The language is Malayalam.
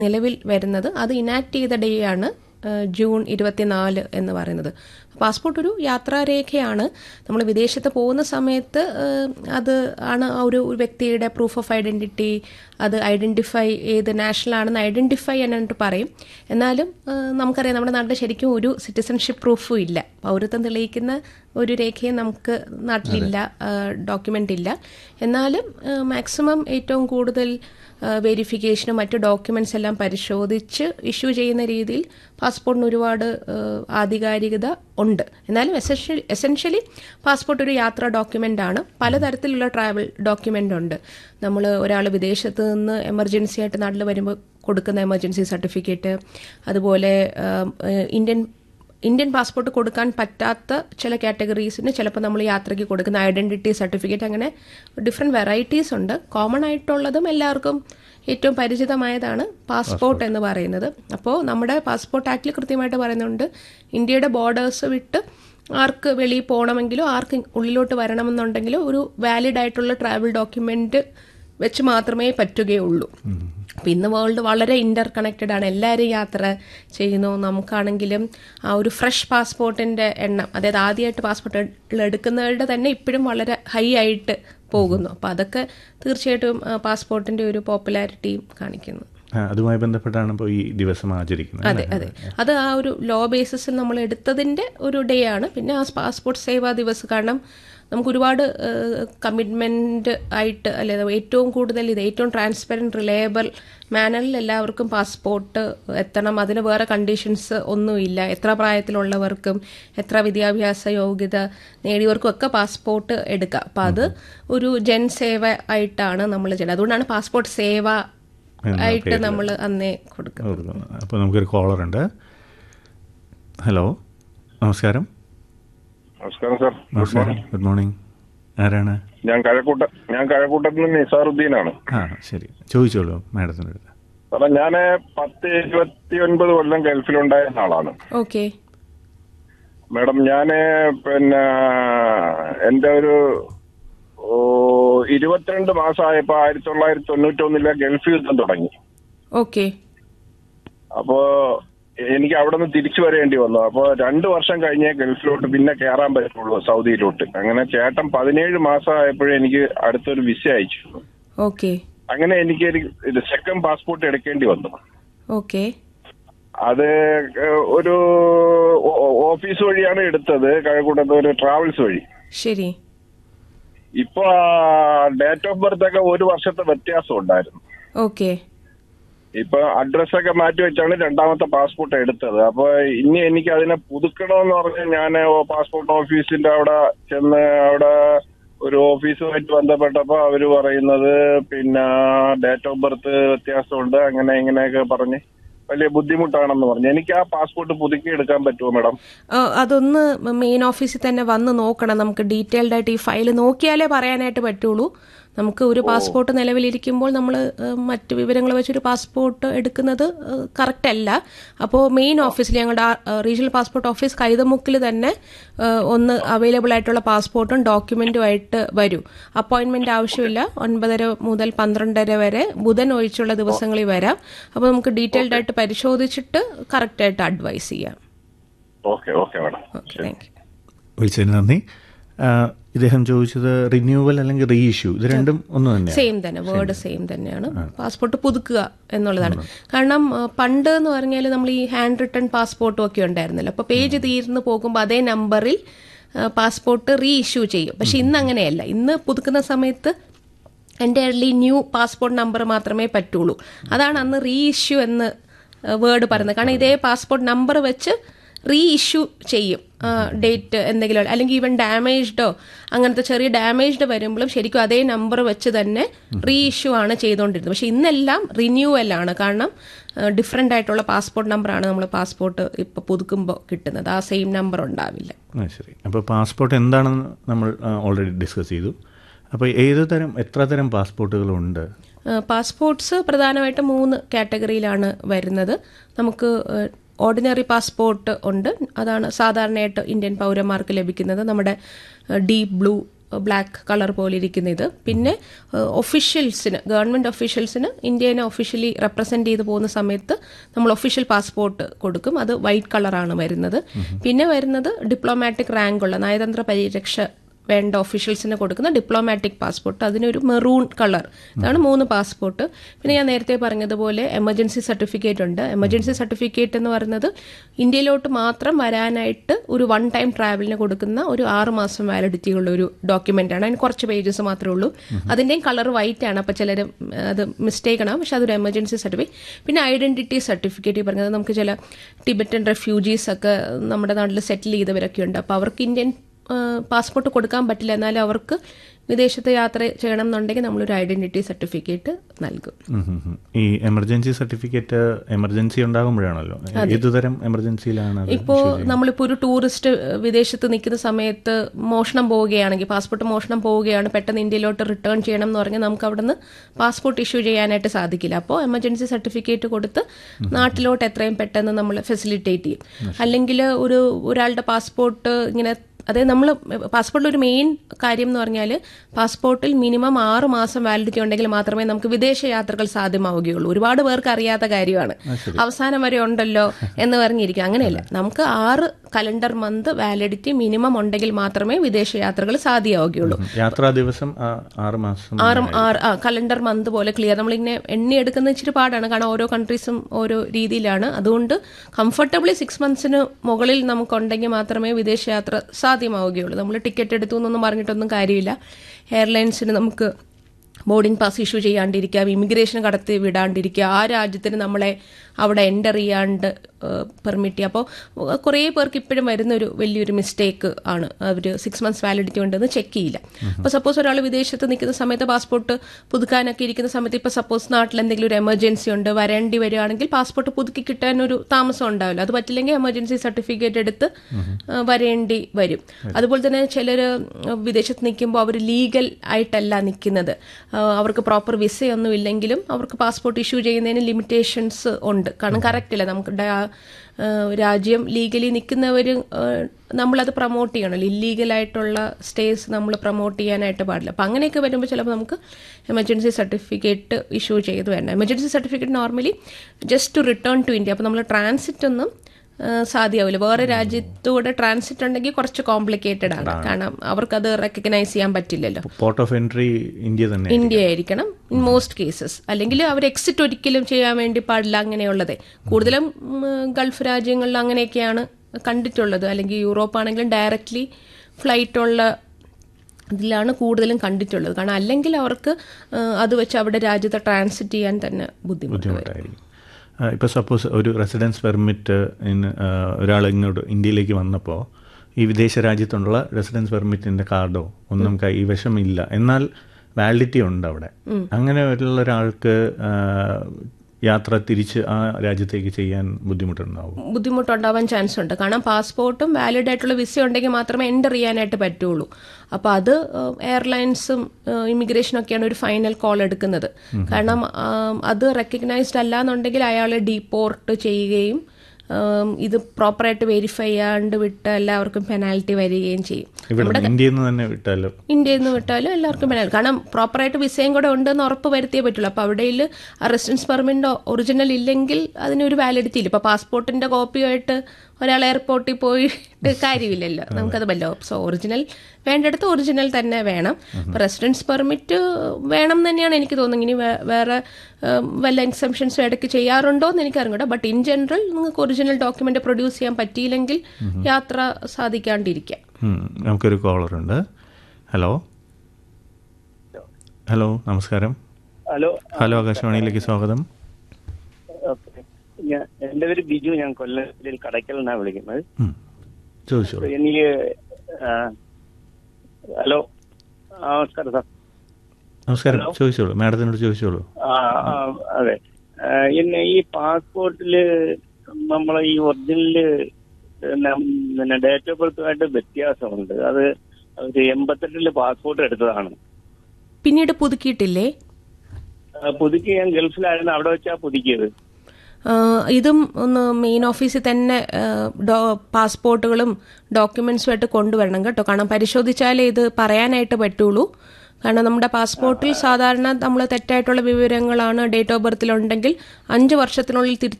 നിലവിൽ വരുന്നത് അത് ഇനാക്ട് ചെയ്ത ഡേ ആണ് ഏഹ്, ജൂൺ ഇരുപത്തിനാല് എന്ന് പറയുന്നത് പാസ്പോർട്ട് ഒരു യാത്രാരേഖയാണ് നമ്മൾ വിദേശത്ത് പോകുന്ന സമയത്ത് ഏഹ്, അത് ആണ് ആ ഒരു ഒരു വ്യക്തിയുടെ പ്രൂഫ് ഓഫ് ഐഡന്റിറ്റി അത് ഐഡന്റിഫൈ ഏത് നാഷണൽ ആണെന്ന് ഐഡന്റിഫൈ ചെയ്യാനായിട്ട് പറയും എന്നാലും ഏഹ്, നമുക്കറിയാം നമ്മുടെ നാട്ടിൽ ശരിക്കും ഒരു സിറ്റിസൺഷിപ്പ് പ്രൂഫും ഇല്ല പൗരത്വം തെളിയിക്കുന്ന ഒരു രേഖയും നമുക്ക് നാട്ടിലില്ല ഡോക്യുമെന്റ് ഇല്ല എന്നാലും മാക്സിമം ഏറ്റവും കൂടുതൽ വെരിഫിക്കേഷനും മറ്റു ഡോക്യുമെന്റ്സ് എല്ലാം പരിശോധിച്ച് ഇഷ്യൂ ചെയ്യുന്ന രീതിയിൽ പാസ്പോർട്ടിന് ഒരുപാട് ഏഹ്, ആധികാരികത ഉണ്ട് എന്നാലും എസെൻഷ്യലി എസെൻഷ്യലി പാസ്പോർട്ട് ഒരു യാത്രാ ഡോക്യുമെന്റ് ആണ് പലതരത്തിലുള്ള ട്രാവൽ ഡോക്യുമെന്റ് ഉണ്ട് നമ്മൾ ഒരാൾ വിദേശത്ത് നിന്ന് എമർജൻസി ആയിട്ട് നാട്ടിൽ വരുമ്പോൾ കൊടുക്കുന്ന എമർജൻസി സർട്ടിഫിക്കറ്റ് അതുപോലെ ഏഹ്, ഇന്ത്യൻ ഇന്ത്യൻ പാസ്പോർട്ട് കൊടുക്കാൻ പറ്റാത്ത ചില കാറ്റഗറീസിന് ചിലപ്പോൾ നമ്മൾ യാത്രയ്ക്ക് കൊടുക്കുന്ന ഐഡന്റിറ്റി സർട്ടിഫിക്കറ്റ് അങ്ങനെ ഡിഫറെൻറ്റ് വെറൈറ്റീസ് ഉണ്ട് കോമൺ ആയിട്ടുള്ളതും എല്ലാവർക്കും ഏറ്റവും പരിചിതമായതാണ് പാസ്പോർട്ട് എന്ന് പറയുന്നത് അപ്പോൾ നമ്മുടെ പാസ്പോർട്ട് ആക്ടിൽ കൃത്യമായിട്ട് പറയുന്നുണ്ട് ഇന്ത്യയുടെ ബോർഡേഴ്സ് വിട്ട് ആർക്ക് വെളിയിൽ പോകണമെങ്കിലോ ആർക്ക് ഉള്ളിലോട്ട് വരണമെന്നുണ്ടെങ്കിലോ ഒരു വാലിഡ് ആയിട്ടുള്ള ട്രാവൽ ഡോക്യുമെന്റ് വെച്ച് മാത്രമേ പറ്റുകയുള്ളൂ അപ്പം ഇന്ന് വേൾഡ് വളരെ ഇന്റർ കണക്റ്റഡ് ആണ് എല്ലാവരും യാത്ര ചെയ്യുന്നു നമുക്കാണെങ്കിലും ആ ഒരു ഫ്രഷ് പാസ്പോർട്ടിന്റെ എണ്ണം അതായത് ആദ്യമായിട്ട് പാസ്പോർട്ട് എടുക്കുന്നവരുടെ തന്നെ ഇപ്പോഴും വളരെ ഹൈ ആയിട്ട് പോകുന്നു അപ്പം അതൊക്കെ തീർച്ചയായിട്ടും ആ, പാസ്പോർട്ടിന്റെ ഒരു പോപ്പുലാരിറ്റിയും കാണിക്കുന്നു ആ, അതുമായി ബന്ധപ്പെട്ടാണ് ഇപ്പോൾ ഈ ദിവസം ആചരിക്കുന്നത് അതെ അതെ അത് ആ ഒരു ലോ ബേസിസിൽ നമ്മൾ എടുത്തതിന്റെ ഒരു ഡേ ആണ് പിന്നെ ആ പാസ്പോർട്ട് സേവാ ദിവസ് കാരണം നമുക്ക് ഒരുപാട് കമ്മിറ്റ്മെന്റ് ആയിട്ട് അല്ലെ ഏറ്റവും കൂടുതൽ ഇത് ഏറ്റവും ട്രാൻസ്പെറൻറ്റ് റിലയബിൾ മാനറിൽ എല്ലാവർക്കും പാസ്പോർട്ട് എത്തണം അതിന് വേറെ കണ്ടീഷൻസ് ഒന്നുമില്ല എത്ര പ്രായത്തിലുള്ളവർക്കും എത്ര വിദ്യാഭ്യാസ യോഗ്യത നേടിയവർക്കും ഒക്കെ പാസ്പോർട്ട് എടുക്കാം അപ്പം അത് ഒരു ജൻ സേവ ആയിട്ടാണ് നമ്മൾ ചെയ്യുന്നത് അതുകൊണ്ടാണ് പാസ്പോർട്ട് സേവ ആയിട്ട് നമ്മൾ അന്നേ കൊടുക്കുന്നത് അപ്പോൾ നമുക്കൊരു കോളർ ഉണ്ട് ഹലോ നമസ്കാരം നമസ്കാരം സാർ ഗുഡ് നമസ്കാരം മോർണിംഗ് ഗുഡ് മോർണിംഗ് ആരാണ് ഞാൻ കഴക്കൂട്ട ഞാൻ കഴക്കൂട്ടത്തിൽ നിന്ന് നിസാറുദ്ദീനാണ് ആ ശരി ചോദിച്ചോളൂ മാഡത്തിൻ്റെ അടുത്ത് സാറേ ഞാൻ പത്ത് ഇരുപത്തി ഒൻപത് കൊല്ലം ഗൾഫിലുണ്ടായിരുന്ന ആളാണ് ഓക്കെ മാഡം ഞാൻ പിന്നെ എന്റെ ഒരു ഓ, ഇരുപത്തിരണ്ട് മാസമായപ്പോ ആയിരത്തി തൊള്ളായിരത്തി തൊണ്ണൂറ്റി ഒന്നിലെ ഗൾഫ് യുദ്ധം തുടങ്ങി ഓക്കെ അപ്പോ എനിക്ക് അവിടെ നിന്ന് തിരിച്ചു വരേണ്ടി വന്നു അപ്പോ രണ്ടു വർഷം കഴിഞ്ഞേ ഗൾഫിലോട്ട് പിന്നെ കയറാൻ പറ്റുള്ളൂ സൗദിയിലോട്ട് അങ്ങനെ ചേട്ടൻ പതിനേഴ് മാസമായപ്പോഴേ എനിക്ക് അടുത്തൊരു വിസ അയച്ചു ഓക്കെ അങ്ങനെ എനിക്ക് ഒരു ഇത് സെക്കൻഡ് പാസ്പോർട്ട് എടുക്കേണ്ടി വന്നു ഓക്കെ അത് ഏഹ്, ഒരു ഓ- ഓ- ഓഫീസ് വഴിയാണ് എടുത്തത് കഴക്കൂട്ടത്ത് ഒരു ട്രാവൽസ് വഴി ശരി ഇപ്പൊ ഡേറ്റ് ഓഫ് ബർത്ത് ഒക്കെ ഒരു വർഷത്തെ വ്യത്യാസം ഉണ്ടായിരുന്നു ഓക്കെ ഇപ്പൊ അഡ്രസ് ഒക്കെ മാറ്റി വെച്ചാണ് രണ്ടാമത്തെ പാസ്പോർട്ട് എടുത്തത് അപ്പൊ ഇനി എനിക്ക് അതിനെ പുതുക്കണമെന്ന് പറഞ്ഞ് ഞാൻ പാസ്പോർട്ട് ഓഫീസിന്റെ അവിടെ ചെന്ന് അവിടെ ഒരു ഓഫീസുമായിട്ട് ബന്ധപ്പെട്ടപ്പോ അവര് പറയുന്നത് പിന്നെ ഡേറ്റ് ഓഫ് ബർത്ത് വ്യത്യാസമുണ്ട് അങ്ങനെ ഇങ്ങനെയൊക്കെ പറഞ്ഞ് വലിയ ബുദ്ധിമുട്ടാണെന്ന് പറഞ്ഞു എനിക്ക് ആ പാസ്പോർട്ട് പുതുക്കി എടുക്കാൻ പറ്റുമോ മാഡം ആ, അതൊന്ന് മെയിൻ ഓഫീസിൽ തന്നെ വന്ന് നോക്കണം നമുക്ക് ഡീറ്റെയിൽഡ് ആയിട്ട് ഈ ഫയൽ നോക്കിയാലേ പറയാനായിട്ട് പറ്റുള്ളൂ നമുക്ക് ഒരു പാസ്പോർട്ട് നിലവിലിരിക്കുമ്പോൾ നമ്മൾ മറ്റു വിവരങ്ങൾ വെച്ചൊരു പാസ്പോർട്ട് എടുക്കുന്നത് കറക്റ്റ് അല്ല അപ്പോൾ മെയിൻ ഓഫീസിൽ ഞങ്ങളുടെ റീജിയണൽ പാസ്പോർട്ട് ഓഫീസ് കൈതമുക്കിൽ തന്നെ ആ, ഒന്ന് അവൈലബിൾ ആയിട്ടുള്ള പാസ്പോർട്ടും ഡോക്യുമെന്റും ആയിട്ട് വരും അപ്പോയിന്റ്മെന്റ് ആവശ്യമില്ല ഒൻപതര മുതൽ പന്ത്രണ്ടര വരെ ബുധൻ ഒഴിച്ചുള്ള ദിവസങ്ങളിൽ വരാം അപ്പോൾ നമുക്ക് ഡീറ്റെയിൽഡ് ആയിട്ട് പരിശോധിച്ചിട്ട് കറക്റ്റ് ആയിട്ട് അഡ്വൈസ് ചെയ്യാം okay okay madam okay thank you വിളിച്ചതിന് നന്ദി ആ, ഇദ്ദേഹം ചോദിച്ചത് റിന്യൂവൽ അല്ലെങ്കിൽ റീ ഇഷ്യൂ ഇത് രണ്ടും ഒന്ന് തന്നെയാണ് സെയിം തന്നെ വേർഡ് സെയിം തന്നെയാണ് പാസ്പോർട്ട് പുതുക്കുക എന്നുള്ളതാണ് കാരണം ആ, പണ്ട് എന്ന് പറഞ്ഞാൽ നമ്മൾ ഈ ഹാൻഡ് റിട്ടൺ പാസ്പോർട്ടും ഒക്കെ ഉണ്ടായിരുന്നല്ലോ അപ്പോൾ പേജ് തീർന്നു പോകുമ്പോൾ അതേ നമ്പറിൽ പാസ്പോർട്ട് റീ ഇഷ്യൂ ചെയ്യും പക്ഷെ ഇന്ന് അങ്ങനെയല്ല ഇന്ന് പുതുക്കുന്ന സമയത്ത് എൻ്റെ ഈ ന്യൂ പാസ്പോർട്ട് നമ്പർ മാത്രമേ പറ്റുള്ളൂ അതാണ് അന്ന് റീ ഇഷ്യൂ എന്ന് വേർഡ് പറയുന്നത് കാരണം ഇതേ പാസ്പോർട്ട് നമ്പർ വെച്ച് റീ ഇഷ്യൂ ചെയ്യും ഡേറ്റ് എന്തെങ്കിലും അല്ലെങ്കിൽ ഈവൻ ഡാമേജ്ഡോ അങ്ങനത്തെ ചെറിയ ഡാമേജ്ഡ് വരുമ്പോഴും ശരിക്കും അതേ നമ്പർ വെച്ച് തന്നെ റീ ഇഷ്യൂ ആണ് ചെയ്തുകൊണ്ടിരുന്നത് പക്ഷെ ഇന്നെല്ലാം റിന്യൂവൽ ആണ് കാരണം ഡിഫറെൻ്റ് ആയിട്ടുള്ള പാസ്പോർട്ട് നമ്പറാണ് നമ്മൾ പാസ്പോർട്ട് ഇപ്പോൾ പുതുക്കുമ്പോൾ കിട്ടുന്നത് ആ സെയിം നമ്പർ ഉണ്ടാവില്ല ആ ശരി അപ്പോൾ പാസ്പോർട്ട് എന്താണെന്ന് നമ്മൾ ഓൾറെഡി ഡിസ്കസ് ചെയ്തു അപ്പോൾ ഏത് തരം എത്ര തരം പാസ്പോർട്ടുകളുണ്ട് പാസ്പോർട്ട്സ് പ്രധാനമായിട്ടും മൂന്ന് കാറ്റഗറിയിലാണ് വരുന്നത് നമുക്ക് ഓർഡിനറി പാസ്പോർട്ട് ഉണ്ട് അതാണ് സാധാരണയായിട്ട് ഇന്ത്യൻ പൗരന്മാർക്ക് ലഭിക്കുന്നത് നമ്മുടെ ഡീപ് ബ്ലൂ ബ്ലാക്ക് കളർ പോലെ ഇരിക്കുന്ന ഇത് പിന്നെ ഒഫീഷ്യൽസിന് ഗവൺമെന്റ് ഒഫീഷ്യൽസിന് ഇന്ത്യനെ ഒഫീഷ്യലി റെപ്രസെന്റ് ചെയ്ത് പോകുന്ന സമയത്ത് നമ്മൾ ഒഫീഷ്യൽ പാസ്പോർട്ട് കൊടുക്കും അത് വൈറ്റ് കളറാണ് വരുന്നത് പിന്നെ വരുന്നത് ഡിപ്ലോമാറ്റിക് റാങ്ക് ഉള്ള നയതന്ത്ര പരിരക്ഷ വേണ്ട ഒഫീഷ്യൽസിന് കൊടുക്കുന്ന ഡിപ്ലോമാറ്റിക് പാസ്പോർട്ട് അതിനൊരു മെറൂൺ കളർ ഇതാണ് മൂന്ന് പാസ്പോർട്ട് പിന്നെ ഞാൻ നേരത്തെ പറഞ്ഞതുപോലെ എമർജൻസി സർട്ടിഫിക്കറ്റ് ഉണ്ട് എമർജൻസി സർട്ടിഫിക്കറ്റ് എന്ന് പറയുന്നത് ഇന്ത്യയിലോട്ട് മാത്രം വരാനായിട്ട് ഒരു വൺ ടൈം ട്രാവലിന് കൊടുക്കുന്ന ഒരു ആറ് മാസം വാലിഡിറ്റി ഉള്ള ഒരു ഡോക്യുമെന്റ് ആണ് അതിന് കുറച്ച് പേജസ് മാത്രമേ ഉള്ളൂ അതിന്റെയും കളർ വൈറ്റ് ആണ് അപ്പോൾ ചിലർ അത് മിസ്റ്റേക്ക് ആണ് പക്ഷെ അതൊരു എമർജൻസി സർട്ടിഫിക്കറ്റ് പിന്നെ ഐഡന്റിറ്റി സർട്ടിഫിക്കറ്റ് പറഞ്ഞത് നമുക്ക് ചില ടിബറ്റൻ റെഫ്യൂജീസ് ഒക്കെ നമ്മുടെ നാട്ടിൽ സെറ്റിൽ ചെയ്തവരൊക്കെ ഉണ്ട് അപ്പോൾ അവർക്ക് ഇന്ത്യൻ പാസ്പോർട്ട് കൊടുക്കാൻ പറ്റില്ല എന്നാലും അവർക്ക് വിദേശത്ത് യാത്ര ചെയ്യണം എന്നുണ്ടെങ്കിൽ നമ്മളൊരു ഐഡന്റിറ്റി സർട്ടിഫിക്കറ്റ് നൽകും ഉം ഉം ഉം. ഈ എമർജൻസി സർട്ടിഫിക്കറ്റ് എമർജൻസി ഉണ്ടാകുമ്പോഴാണല്ലോ ഏതുതരം എമർജൻസിയിലാണ് അത് ഇപ്പോൾ നമ്മളിപ്പോൾ ഒരു ടൂറിസ്റ്റ് വിദേശത്ത് നിൽക്കുന്ന സമയത്ത് മോഷണം പോവുകയാണെങ്കിൽ പാസ്പോർട്ട് മോഷണം പോവുകയാണ് പെട്ടെന്ന് ഇന്ത്യയിലോട്ട് റിട്ടേൺ ചെയ്യണം എന്ന് പറഞ്ഞാൽ നമുക്ക് അവിടുന്ന് പാസ്പോർട്ട് ഇഷ്യൂ ചെയ്യാനായിട്ട് സാധിക്കില്ല അപ്പോൾ എമർജൻസി സർട്ടിഫിക്കറ്റ് കൊടുത്ത് നാട്ടിലോട്ട് എത്രയും പെട്ടെന്ന് നമ്മൾ ഫെസിലിറ്റേറ്റ് ചെയ്യും അല്ലെങ്കിൽ ഒരു ഒരാളുടെ പാസ്പോർട്ട് ഇങ്ങനെ അതായത് നമ്മൾ പാസ്പോർട്ടിൽ ഒരു മെയിൻ കാര്യം എന്ന് പറഞ്ഞാൽ പാസ്പോർട്ടിൽ മിനിമം ആറ് മാസം വാലിഡിറ്റി ഉണ്ടെങ്കിൽ മാത്രമേ നമുക്ക് വിദേശ യാത്രകൾ സാധ്യമാവുകയുള്ളൂ ഒരുപാട് പേർക്ക് അറിയാത്ത കാര്യമാണ് അവസാനം വരെ ഉണ്ടല്ലോ എന്ന് പറഞ്ഞിരിക്കും അങ്ങനെയല്ല നമുക്ക് ആറ് കലണ്ടർ മന്ത് വാലിഡിറ്റി മിനിമം ഉണ്ടെങ്കിൽ മാത്രമേ വിദേശ യാത്രകൾ സാധ്യമാവുകയുള്ളൂ യാത്രാ ദിവസം ആ, ആറ് മാസം ആറും ആറ് ആ കലണ്ടർ മന്ത് പോലെ ക്ലിയർ നമ്മളിങ്ങനെ എണ്ണി എടുക്കുന്ന ഇച്ചിരി പാടാണ് കാരണം ഓരോ കൺട്രീസും ഓരോ രീതിയിലാണ് അതുകൊണ്ട് കംഫർട്ടബിളി സിക്സ് മന്ത്സിന് മുകളിൽ നമുക്കുണ്ടെങ്കിൽ മാത്രമേ വിദേശയാത്ര സാധ്യമാവുകയുള്ളൂ നമ്മൾ ടിക്കറ്റ് എടുത്തു എന്നൊന്നും പറഞ്ഞിട്ടൊന്നും കാര്യമില്ല എയർലൈൻസിന് നമുക്ക് ബോർഡിംഗ് പാസ് ഇഷ്യൂ ചെയ്യാണ്ടിരിക്കുക ഇമിഗ്രേഷൻ കടത്തി വിടാണ്ടിരിക്കുക ആ രാജ്യത്തിന് നമ്മളെ അവിടെ എൻ്റർ ചെയ്യാണ്ട് പെർമിറ്റ് ചെയ്യുക അപ്പോൾ കുറേ പേർക്ക് ഇപ്പോഴും വരുന്ന ഒരു വലിയൊരു മിസ്റ്റേക്ക് ആണ് അവർ സിക്സ് മന്ത്സ് വാലിഡിറ്റി ഉണ്ടെന്ന് ചെക്ക് ചെയ്യില്ല അപ്പോൾ സപ്പോസ് ഒരാൾ വിദേശത്ത് നിൽക്കുന്ന സമയത്ത് പാസ്പോർട്ട് പുതുക്കാനൊക്കെ ഇരിക്കുന്ന സമയത്ത് ഇപ്പോൾ സപ്പോസ് നാട്ടിൽ എന്തെങ്കിലും ഒരു എമർജൻസി ഉണ്ട് വരേണ്ടി വരികയാണെങ്കിൽ പാസ്പോർട്ട് പുതുക്കി കിട്ടാൻ ഒരു താമസം ഉണ്ടാവില്ല അത് പറ്റില്ലെങ്കിൽ എമർജൻസി സർട്ടിഫിക്കറ്റ് എടുത്ത് ആ, വരേണ്ടി വരും അതുപോലെ തന്നെ ചിലർ വിദേശത്ത് നിൽക്കുമ്പോൾ അവർ ലീഗൽ ആയിട്ടല്ല നിൽക്കുന്നത് ആ, അവർക്ക് പ്രോപ്പർ വിസയൊന്നും ഇല്ലെങ്കിലും അവർക്ക് പാസ്പോർട്ട് ഇഷ്യൂ ചെയ്യുന്നതിന് ലിമിറ്റേഷൻസ് ഉണ്ട് കാരണം കറക്റ്റ് അല്ല നമുക്ക് ഡ- ആ, രാജ്യം ലീഗലി നിൽക്കുന്നവർ നമ്മളത് പ്രൊമോട്ട് ചെയ്യണമല്ലോ ഇല്ലീഗലായിട്ടുള്ള സ്റ്റേസ് നമ്മൾ പ്രൊമോട്ട് ചെയ്യാനായിട്ട് പാടില്ല അപ്പം അങ്ങനെയൊക്കെ വരുമ്പോൾ ചിലപ്പോൾ നമുക്ക് എമർജൻസി സർട്ടിഫിക്കറ്റ് ഇഷ്യൂ ചെയ്ത് വരണം emergency certificate normally just to return to India അപ്പോൾ നമ്മൾ ട്രാൻസിറ്റ് ഒന്നും ആ, സാധ്യമാവില്ല വേറെ രാജ്യത്തൂടെ ട്രാൻസിറ്റ് ഉണ്ടെങ്കിൽ കുറച്ച് കോംപ്ലിക്കേറ്റഡ് ആണ് കാരണം അവർക്കത് റെക്കഗ്നൈസ് ചെയ്യാൻ പറ്റില്ലല്ലോ പോർട്ട് ഓഫ് എൻട്രി ഇന്ത്യ തന്നെ ഇന്ത്യ ആയിരിക്കണം ഇൻ മോസ്റ്റ് കേസസ് അല്ലെങ്കിൽ അവർ എക്സിറ്റ് ഒരിക്കലും ചെയ്യാൻ വേണ്ടി പാടില്ല അങ്ങനെയുള്ളത് കൂടുതലും ഉം, ഗൾഫ് രാജ്യങ്ങളിൽ അങ്ങനെയൊക്കെയാണ് കണ്ടിട്ടുള്ളത് അല്ലെങ്കിൽ യൂറോപ്പ് ആണെങ്കിലും ഡയറക്റ്റ്ലി ഫ്ലൈറ്റ് ഉള്ള ഇതിലാണ് കൂടുതലും കണ്ടിട്ടുള്ളത് കാരണം അല്ലെങ്കിൽ അവർക്ക് ആ, അത് വെച്ച് അവിടെ രാജ്യത്തെ ട്രാൻസിറ്റ് ചെയ്യാൻ തന്നെ ബുദ്ധിമുട്ട് വരും. ബുദ്ധിമുട്ടായിരിക്കും ഇപ്പോൾ സപ്പോസ് ഒരു റെസിഡൻസ് പെർമിറ്റ് ഒരാൾ ഇങ്ങോട്ട് ഇന്ത്യയിലേക്ക് വന്നപ്പോൾ ഈ വിദേശ രാജ്യത്തുള്ള റെസിഡൻസ് പെർമിറ്റിന്റെ കാർഡോ ഒന്നും കൈവശമില്ല എന്നാൽ വാലിഡിറ്റി ഉണ്ട് അവിടെ അങ്ങനെ ഉള്ള ഒരാൾക്ക് ആ, യാത്ര തിരിച്ച് ആ രാജ്യത്തേക്ക് ചെയ്യാൻ ബുദ്ധിമുട്ടുണ്ടാവും ബുദ്ധിമുട്ടുണ്ടാവാൻ ചാൻസ് ഉണ്ട് കാരണം പാസ്പോർട്ടും വാലിഡ് ആയിട്ടുള്ള വിസ ഉണ്ടെങ്കിൽ മാത്രമേ എൻ്റർ ചെയ്യാനായിട്ട് പറ്റുള്ളൂ അപ്പോൾ അത് എയർലൈൻസും ഇമിഗ്രേഷനും ഒക്കെയാണ് ഒരു ഫൈനൽ കോൾ എടുക്കുന്നത് കാരണം ആ, അത് റെക്കഗ്നൈസ്ഡ് അല്ല എന്നുണ്ടെങ്കിൽ അയാളെ ഡീപോർട്ട് ചെയ്യുകയും ഉം, ഇത് പ്രോപ്പറായിട്ട് വെരിഫൈ ചെയ്യാണ്ട് വിട്ട് എല്ലാവർക്കും പെനാൽറ്റി വരികയും ചെയ്യും ഇവിടെ ഇന്ത്യയിൽ നിന്ന് തന്നെ വിട്ടാലോ ഇന്ത്യയിൽ നിന്ന് വിട്ടാലും എല്ലാവർക്കും പെനാൽറ്റി കാരണം പ്രോപ്പറായിട്ട് വിസയും കൂടെ ഉണ്ടെന്ന് ഉറപ്പ് വരുത്തിയേ പറ്റുള്ളൂ അപ്പോൾ അവിടെയിൽ ആ റെസിഡൻസ് പെർമിറ്റ് ഒറിജിനൽ ഇല്ലെങ്കിൽ അതിനൊരു വാലിഡിറ്റി ഇല്ല ഇപ്പോൾ പാസ്പോർട്ടിന്റെ കോപ്പിയായിട്ട് ഒരാൾ എയർപോർട്ടിൽ പോയിട്ട് കാര്യമില്ലല്ലോ നമുക്കത് വല്ലോ സോ ഒറിജിനൽ വേണ്ടടുത്ത് ഒറിജിനൽ തന്നെ വേണം റെസിഡൻസ് പെർമിറ്റ് വേണം എന്ന് തന്നെയാണ് എനിക്ക് തോന്നുന്നത് ഇനി വേ- വേറെ ഉം, വല്ല എക്സംഷൻസും ഇടയ്ക്ക് ചെയ്യാറുണ്ടോ എന്ന് എനിക്ക് അറിഞ്ഞൂടാ ബട്ട് ഇൻ ജനറൽ നിങ്ങൾക്ക് ഒറിജിനൽ ഡോക്യുമെന്റ് പ്രൊഡ്യൂസ് ചെയ്യാൻ പറ്റിയില്ലെങ്കിൽ യാത്ര സാധിക്കാണ്ടിരിക്കാം ഉം, നമുക്കൊരു കോളറുണ്ട് ഹലോ ഹലോ നമസ്കാരം ഹലോ ഹലോ ആകാശവാണിയിലേക്ക് സ്വാഗതം ഓക്കെ ഞാൻ എന്റെ പേര് ബിജു ഞാൻ കൊല്ലം ജില്ലയിൽ കടയ്ക്കൽ നിന്നാണ് വിളിക്കുന്നത് ഉം, ചോദിച്ചോളൂ എനിക്ക് ആ, ഹലോ ആ, നമസ്കാരം സാർ നമസ്കാരം ചോദിച്ചോളൂ മാഡത്തിനോട് ചോദിച്ചോളൂ ആ, ആ, അതെ ആ, പിന്നെ ഈ പാസ്പോർട്ടില് നമ്മളെ ഈ ഒറിജിനല് പിന്നെ ഡേറ്റ് ഓഫ് ബർത്തുമായിട്ട് വ്യത്യാസമുണ്ട് അത് ഒരു എൺപത്തെട്ടില് പാസ്പോർട്ട് എടുത്തതാണ് പിന്നീട് പുതുക്കിയിട്ടില്ലേ ആ, പുതുക്കി ഞാൻ ഗൾഫിലായിരുന്നു അവിടെ വെച്ചാ പുതുക്കിയത് ആ, ഇതും ഒന്ന് മെയിൻ ഓഫീസിൽ തന്നെ ആ, ഡോ പാസ്പോർട്ടുകളും ഡോക്യുമെന്റ്സുമായിട്ട് കൊണ്ടുവരണം കേട്ടോ കാരണം പരിശോധിച്ചാലേ ഇത് പറയാനായിട്ട് പറ്റുള്ളൂ കാരണം നമ്മുടെ പാസ്പോർട്ടിൽ സാധാരണ നമ്മൾ തെറ്റായിട്ടുള്ള വിവരങ്ങളാണ് ഡേറ്റ് ഓഫ് ബർത്തിലുണ്ടെങ്കിൽ അഞ്ച് വർഷത്തിനുള്ളിൽ തിരുത്തി